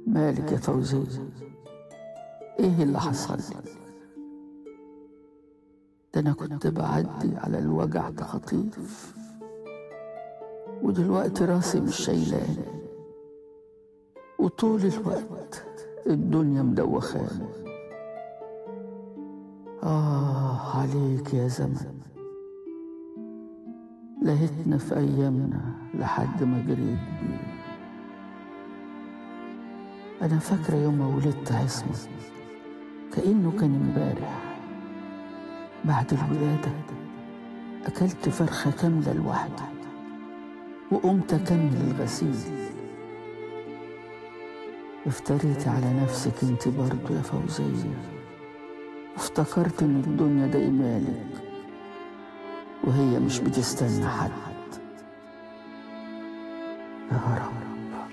مالك يا فوزية ايه اللي حصل لي ده انا كنت بعدي على الوجع تخطيف ودلوقتي راسي مش شايلاني وطول الوقت الدنيا مدوخاني آه عليك يا زمن لهتنا في أيامنا لحد ما جريت بيه أنا فاكرة يوم ما ولدت عصمت كأنه كان امبارح بعد الولادة أكلت فرخة كاملة لوحدي وقمت أكمل الغسيل افتريت على نفسك انت برضه يا فوزية وافتكرت ان الدنيا ده مالك وهي مش بتستنى حد يا رب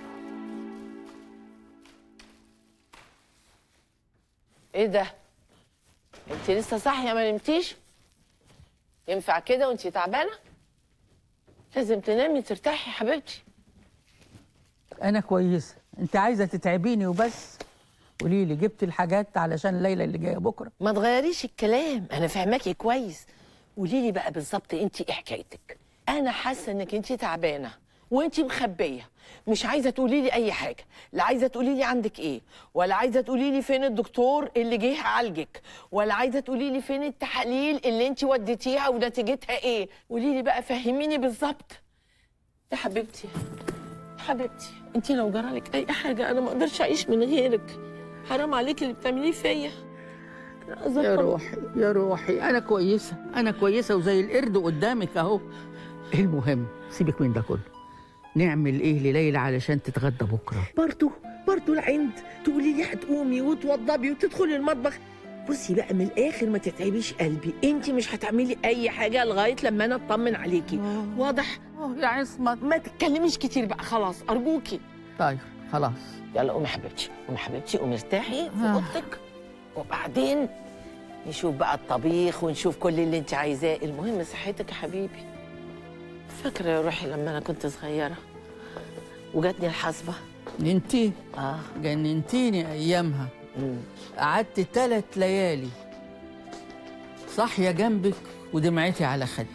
ايه ده انت لسه صاحيه ما نمتيش ينفع كده وانت تعبانه لازم تنامي ترتاحي يا حبيبتي انا كويسه انت عايزه تتعبيني وبس قولي لي جبت الحاجات علشان ليلى اللي جايه بكره ما تغيريش الكلام انا فاهماكي كويس قولي لي بقى بالظبط انت ايه حكايتك انا حاسه انك انت تعبانه وانت مخبيه مش عايزه تقولي لي اي حاجه لا عايزه تقولي لي عندك ايه ولا عايزه تقولي لي فين الدكتور اللي جه عالجك ولا عايزه تقولي لي فين التحاليل اللي انت وديتيها ونتيجتها ايه قولي لي بقى فهميني بالظبط يا حبيبتي حبيبتي انت لو جرالك اي حاجه انا ما اقدرش اعيش من غيرك حرام عليكي اللي بتعمليه فيا أنا عايزة يا أطمن. روحي يا روحي انا كويسه انا كويسه وزي القرد قدامك اهو المهم سيبك من ده كله نعمل ايه لليلى علشان تتغدى بكره برضو برضو العند تقولي لي هتقومي وتوضبي وتدخلي المطبخ بصي بقى من الاخر ما تتعبيش قلبي انت مش هتعملي اي حاجه لغايه لما انا اطمن عليكي واضح اه يا عصمت ما تتكلميش كتير بقى خلاص ارجوكي طيب خلاص يلا قومي يا حبيبتي قومي يا حبيبتي قومي ارتاحي في آه. اوضتك وبعدين نشوف بقى الطبيخ ونشوف كل اللي انت عايزاه المهم صحتك يا حبيبي فاكره يا روحي لما انا كنت صغيره وجاتني الحصبه انتي اه جننتيني ايامها مم. قعدت ثلاث ليالي صاحيه جنبك ودمعتي على خدي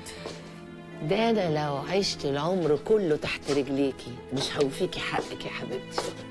ده انا لو عشت العمر كله تحت رجليكي مش هوفيكي حقك يا حبيبتي